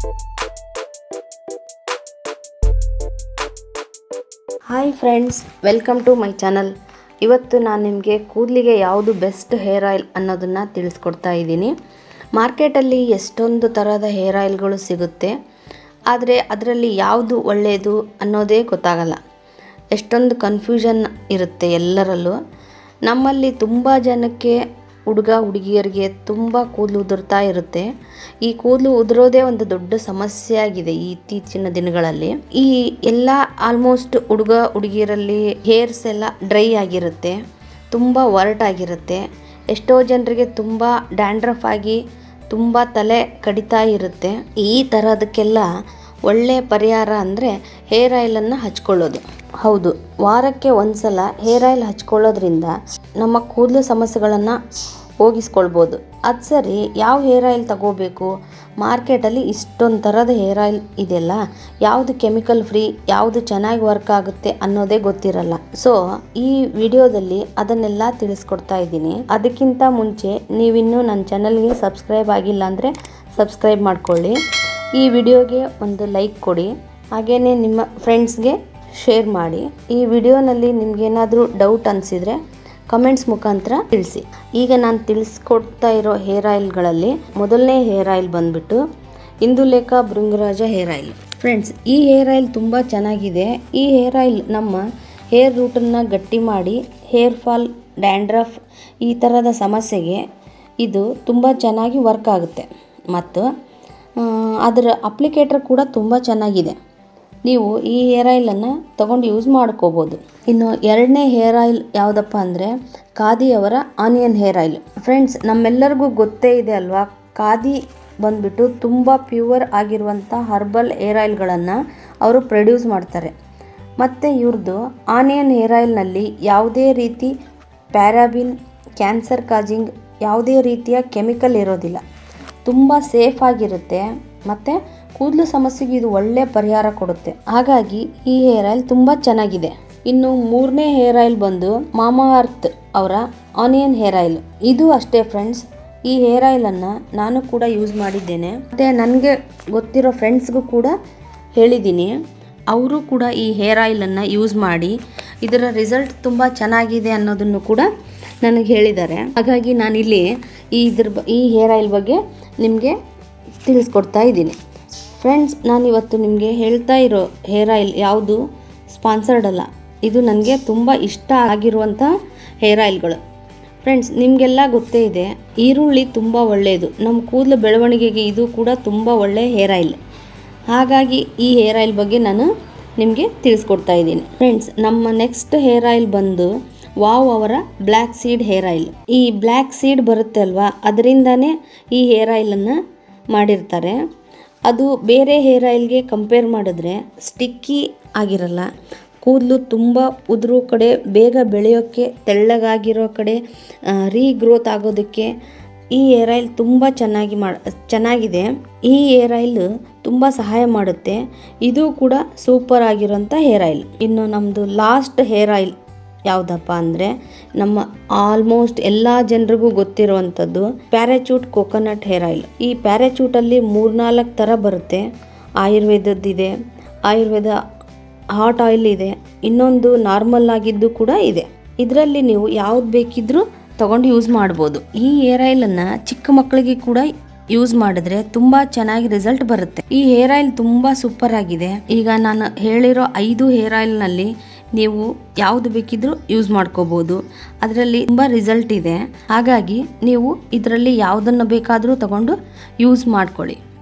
hi friends welcome to my channel ಇವತ್ತು ನಾನು ನಿಮಗೆ ಕೂದಲಿಗೆ ಯಾವುದು ಬೆಸ್ಟ್ ಹೇರ್ ಆಯಿಲ್ ಅನ್ನೋದನ್ನು ತಿಳಿಸ್ಕೊಡ್ತಾ ಇದ್ದೀನಿ ಮಾರ್ಕೆಟಲ್ಲಿ ಎಷ್ಟೊಂದು ಥರದ ಹೇರ್ ಆಯಿಲ್ಗಳು ಸಿಗುತ್ತೆ ಆದರೆ ಅದರಲ್ಲಿ ಯಾವುದು ಒಳ್ಳೆಯದು ಅನ್ನೋದೇ ಗೊತ್ತಾಗಲ್ಲ ಎಷ್ಟೊಂದು ಕನ್ಫ್ಯೂಷನ್ ಇರುತ್ತೆ ಎಲ್ಲರಲ್ಲೂ ನಮ್ಮಲ್ಲಿ ತುಂಬ ಜನಕ್ಕೆ ಹುಡುಗ ಹುಡುಗಿಯರಿಗೆ ತುಂಬ ಕೂದಲು ಉದುರ್ತಾ ಇರುತ್ತೆ ಈ ಕೂದಲು ಉದುರೋದೇ ಒಂದು ದೊಡ್ಡ ಸಮಸ್ಯೆ ಆಗಿದೆ ಈ ಇತ್ತೀಚಿನ ದಿನಗಳಲ್ಲಿ ಈ ಎಲ್ಲ ಆಲ್ಮೋಸ್ಟ್ ಹುಡುಗ ಹುಡುಗಿಯರಲ್ಲಿ ಹೇರ್ಸ್ ಎಲ್ಲ ಡ್ರೈ ಆಗಿರುತ್ತೆ ತುಂಬ ಒರಟಾಗಿರುತ್ತೆ ಎಷ್ಟೋ ಜನರಿಗೆ ತುಂಬ ಡ್ಯಾಂಡ್ರಫ್ ಆಗಿ ತುಂಬ ತಲೆ ಕಡಿತಾ ಇರುತ್ತೆ ಈ ಥರದಕ್ಕೆಲ್ಲ ಒಳ್ಳೆಯ ಪರಿಹಾರ ಅಂದರೆ ಹೇರ್ ಆಯಿಲನ್ನು ಹಚ್ಕೊಳ್ಳೋದು ಹೌದು ವಾರಕ್ಕೆ ಒಂದ್ಸಲ ಹೇರ್ ಆಯಿಲ್ ಹಚ್ಕೊಳ್ಳೋದ್ರಿಂದ ನಮ್ಮ ಕೂದಲು ಸಮಸ್ಯೆಗಳನ್ನು ಹೋಗಿಸ್ಕೊಳ್ಬೋದು ಅದು ಸರಿ ಯಾವ ಹೇರ್ ಆಯಿಲ್ ತಗೋಬೇಕು ಮಾರ್ಕೆಟಲ್ಲಿ ಇಷ್ಟೊಂದು ಥರದ ಹೇರ್ ಆಯಿಲ್ ಇದೆಯಲ್ಲ ಯಾವುದು ಕೆಮಿಕಲ್ ಫ್ರೀ ಯಾವುದು ಚೆನ್ನಾಗಿ ವರ್ಕ್ ಆಗುತ್ತೆ ಅನ್ನೋದೇ ಗೊತ್ತಿರಲ್ಲ ಸೊ ಈ ವಿಡಿಯೋದಲ್ಲಿ ಅದನ್ನೆಲ್ಲ ತಿಳಿಸ್ಕೊಡ್ತಾ ಇದ್ದೀನಿ ಅದಕ್ಕಿಂತ ಮುಂಚೆ ನೀವಿನ್ನೂ ನನ್ನ ಚಾನಲ್ಗೆ ಸಬ್ಸ್ಕ್ರೈಬ್ ಆಗಿಲ್ಲ ಅಂದರೆ ಸಬ್ಸ್ಕ್ರೈಬ್ ಮಾಡ್ಕೊಳ್ಳಿ ಈ ವಿಡಿಯೋಗೆ ಒಂದು ಲೈಕ್ ಕೊಡಿ ಹಾಗೆಯೇ ನಿಮ್ಮ ಫ್ರೆಂಡ್ಸ್ಗೆ ಶೇರ್ ಮಾಡಿ ಈ ವಿಡಿಯೋನಲ್ಲಿ ನಿಮ್ಗೇನಾದರೂ ಡೌಟ್ ಅನಿಸಿದರೆ ಕಮೆಂಟ್ಸ್ ಮುಖಾಂತರ ತಿಳಿಸಿ ಈಗ ನಾನು ತಿಳಿಸ್ಕೊಡ್ತಾ ಇರೋ ಹೇರ್ ಆಯಿಲ್ಗಳಲ್ಲಿ ಮೊದಲನೇ ಹೇರ್ ಆಯಿಲ್ ಬಂದ್ಬಿಟ್ಟು Indulekha Bhringraj hair oil friends ಈ ಹೇರ್ ಆಯಿಲ್ ತುಂಬ ಚೆನ್ನಾಗಿದೆ ಈ ಹೇರ್ ಆಯಿಲ್ ನಮ್ಮ ಹೇರ್ ರೂಟನ್ನು ಗಟ್ಟಿ ಮಾಡಿ ಹೇರ್ ಫಾಲ್ ಡ್ಯಾಂಡ್ರಫ್ ಈ ಥರದ ಸಮಸ್ಯೆಗೆ ಇದು ತುಂಬ ಚೆನ್ನಾಗಿ ವರ್ಕ್ ಆಗುತ್ತೆ ಮತ್ತು ಆ, ಅದರ ಅಪ್ಲಿಕೇಟರ್ ಕೂಡ ತುಂಬ ಚೆನ್ನಾಗಿದೆ ನೀವು ಈ ಹೇರ್ ಆಯಿಲನ್ನು ತಗೊಂಡು ಯೂಸ್ ಮಾಡ್ಕೋಬೋದು ಇನ್ನು ಎರಡನೇ ಹೇರ್ ಆಯಿಲ್ ಯಾವುದಪ್ಪ ಅಂದರೆ ಖಾದಿಯವರ ಆನಿಯನ್ ಹೇರ್ ಆಯಿಲ್ ಫ್ರೆಂಡ್ಸ್ ನಮ್ಮೆಲ್ಲರಿಗೂ ಗೊತ್ತೇ ಇದೆ ಅಲ್ವಾ ಖಾದಿ ಬಂದ್ಬಿಟ್ಟು ತುಂಬ ಪ್ಯೂವರ್ ಆಗಿರುವಂಥ ಹರ್ಬಲ್ ಹೇರ್ ಆಯಿಲ್ಗಳನ್ನು ಅವರು ಪ್ರೊಡ್ಯೂಸ್ ಮಾಡ್ತಾರೆ ಮತ್ತು ಇವ್ರದ್ದು ಆನಿಯನ್ ಹೇರ್ ಆಯಿಲ್ನಲ್ಲಿ ಯಾವುದೇ ರೀತಿ ಪ್ಯಾರಾಬಿನ್ ಕ್ಯಾನ್ಸರ್ ಕಾಜಿಂಗ್ ಯಾವುದೇ ರೀತಿಯ ಕೆಮಿಕಲ್ ಇರೋದಿಲ್ಲ ತುಂಬ ಸೇಫ್ ಆಗಿರುತ್ತೆ ಮತ್ತು ಕೂದಲು ಸಮಸ್ಯೆಗೆ ಇದು ಒಳ್ಳೆ ಪರಿಹಾರ ಕೊಡುತ್ತೆ ಹಾಗಾಗಿ ಈ ಹೇರ್ ಆಯಿಲ್ ತುಂಬ ಚೆನ್ನಾಗಿದೆ ಇನ್ನು ಮೂರನೇ ಹೇರ್ ಆಯಿಲ್ ಬಂದು ಮಾಮಾ ಅರ್ತ್ ಅವರ ಆನಿಯನ್ ಹೇರ್ ಆಯಿಲ್ ಇದು ಅಷ್ಟೇ ಫ್ರೆಂಡ್ಸ್ ಈ ಹೇರ್ ಆಯಿಲನ್ನು ನಾನು ಕೂಡ ಯೂಸ್ ಮಾಡಿದ್ದೇನೆ ಮತ್ತು ನನಗೆ ಗೊತ್ತಿರೋ ಫ್ರೆಂಡ್ಸ್ಗೂ ಕೂಡ ಹೇಳಿದ್ದೀನಿ ಅವರು ಕೂಡ ಈ ಹೇರ್ ಆಯಿಲನ್ನು ಯೂಸ್ ಮಾಡಿ ಇದರ ರಿಸಲ್ಟ್ ತುಂಬ ಚೆನ್ನಾಗಿದೆ ಅನ್ನೋದನ್ನು ಕೂಡ ನನಗೆ ಹೇಳಿದ್ದಾರೆ ಹಾಗಾಗಿ ನಾನಿಲ್ಲಿ ಈ ಇದ್ರ ಬ ಈ ಹೇರ್ ಆಯಿಲ್ ಬಗ್ಗೆ ನಿಮಗೆ ತಿಳಿಸ್ಕೊಡ್ತಾ ಇದ್ದೀನಿ ಫ್ರೆಂಡ್ಸ್ ನಾನಿವತ್ತು ನಿಮಗೆ ಹೇಳ್ತಾ ಇರೋ ಹೇರ್ ಆಯಿಲ್ ಯಾವುದು ಸ್ಪಾನ್ಸರ್ಡ್ ಅಲ್ಲ ಇದು ನನಗೆ ತುಂಬ ಇಷ್ಟ ಆಗಿರುವಂಥ ಹೇರ್ ಆಯಿಲ್ಗಳು ಫ್ರೆಂಡ್ಸ್ ನಿಮಗೆಲ್ಲ ಗೊತ್ತೇ ಇದೆ ಈರುಳ್ಳಿ ತುಂಬ ಒಳ್ಳೆಯದು ನಮ್ಮ ಕೂದಲು ಬೆಳವಣಿಗೆಗೆ ಇದು ಕೂಡ ತುಂಬ ಒಳ್ಳೆಯ ಹೇರ್ ಆಯಿಲ್ ಹಾಗಾಗಿ ಈ ಹೇರ್ ಆಯಿಲ್ ಬಗ್ಗೆ ನಾನು ನಿಮಗೆ ತಿಳಿಸ್ಕೊಡ್ತಾ ಇದ್ದೀನಿ ಫ್ರೆಂಡ್ಸ್ ನಮ್ಮ ನೆಕ್ಸ್ಟ್ ಹೇರ್ ಆಯಿಲ್ ಬಂದು ವಾವ್ ಅವರ ಬ್ಲ್ಯಾಕ್ ಸೀಡ್ ಹೇರ್ ಆಯಿಲ್ ಈ ಬ್ಲ್ಯಾಕ್ ಸೀಡ್ ಬರುತ್ತೆ ಅಲ್ವಾ ಅದರಿಂದನೇ ಈ ಹೇರ್ ಆಯಿಲನ್ನು ಮಾಡಿರ್ತಾರೆ ಅದು ಬೇರೆ ಹೇರ್ ಆಯಿಲ್ಗೆ ಕಂಪೇರ್ ಮಾಡಿದ್ರೆ ಸ್ಟಿಕ್ಕಿ ಆಗಿರಲ್ಲ ಕೂದಲು ತುಂಬ ಉದುರೋ ಕಡೆ ಬೇಗ ಬೆಳೆಯೋಕ್ಕೆ ತೆಳ್ಳಗಾಗಿರೋ ಕಡೆ ರೀಗ್ರೋತ್ ಆಗೋದಕ್ಕೆ ಈ ಹೇರ್ ಆಯಿಲ್ ತುಂಬ ಚೆನ್ನಾಗಿ ಮಾಡ ಚೆನ್ನಾಗಿದೆ ಈ ಹೇರ್ ಆಯಿಲ್ ತುಂಬ ಸಹಾಯ ಮಾಡುತ್ತೆ ಇದು ಕೂಡ ಸೂಪರ್ ಆಗಿರೋಂಥ ಹೇರ್ ಆಯಿಲ್ ಇನ್ನು ನಮ್ಮದು ಲಾಸ್ಟ್ ಹೇರ್ ಆಯಿಲ್ ಯಾವುದಪ್ಪ ಅಂದರೆ ನಮ್ಮ ಆಲ್ಮೋಸ್ಟ್ ಎಲ್ಲ ಜನರಿಗೂ ಗೊತ್ತಿರುವಂಥದ್ದು ಪ್ಯಾರಾಚೂಟ್ ಕೋಕೋನಟ್ ಹೇರ್ ಆಯಿಲ್ ಈ ಪ್ಯಾರಾಚೂಟಲ್ಲಿ ಮೂರ್ನಾಲ್ಕು ಥರ ಬರುತ್ತೆ ಆಯುರ್ವೇದದ್ದಿದೆ ಆಯುರ್ವೇದ ಹಾಟ್ ಆಯಿಲ್ ಇದೆ ಇನ್ನೊಂದು ನಾರ್ಮಲ್ ಆಗಿದ್ದು ಕೂಡ ಇದೆ ಇದರಲ್ಲಿ ನೀವು ಯಾವ್ದು ಬೇಕಿದ್ರೂ ತಗೊಂಡು ಯೂಸ್ ಮಾಡ್ಬೋದು ಈ ಹೇರ್ ಆಯಿಲನ್ನು ಚಿಕ್ಕ ಮಕ್ಕಳಿಗೆ ಕೂಡ ಯೂಸ್ ಮಾಡಿದ್ರೆ ತುಂಬ ಚೆನ್ನಾಗಿ ರಿಸಲ್ಟ್ ಬರುತ್ತೆ ಈ ಹೇರ್ ಆಯಿಲ್ ತುಂಬ ಸೂಪರ್ ಆಗಿದೆ ಈಗ ನಾನು ಹೇಳಿರೋ ಐದು ಹೇರ್ ಆಯಿಲ್ನಲ್ಲಿ ನೀವು ಯಾವುದು ಬೇಕಿದ್ರೂ ಯೂಸ್ ಮಾಡ್ಕೋಬೋದು ಅದರಲ್ಲಿ ತುಂಬ ರಿಸಲ್ಟ್ ಇದೆ ಹಾಗಾಗಿ ನೀವು ಇದರಲ್ಲಿ ಯಾವುದನ್ನು ಬೇಕಾದರೂ ತಗೊಂಡು ಯೂಸ್ ಮಾಡ್ಕೊಳ್ಳಿ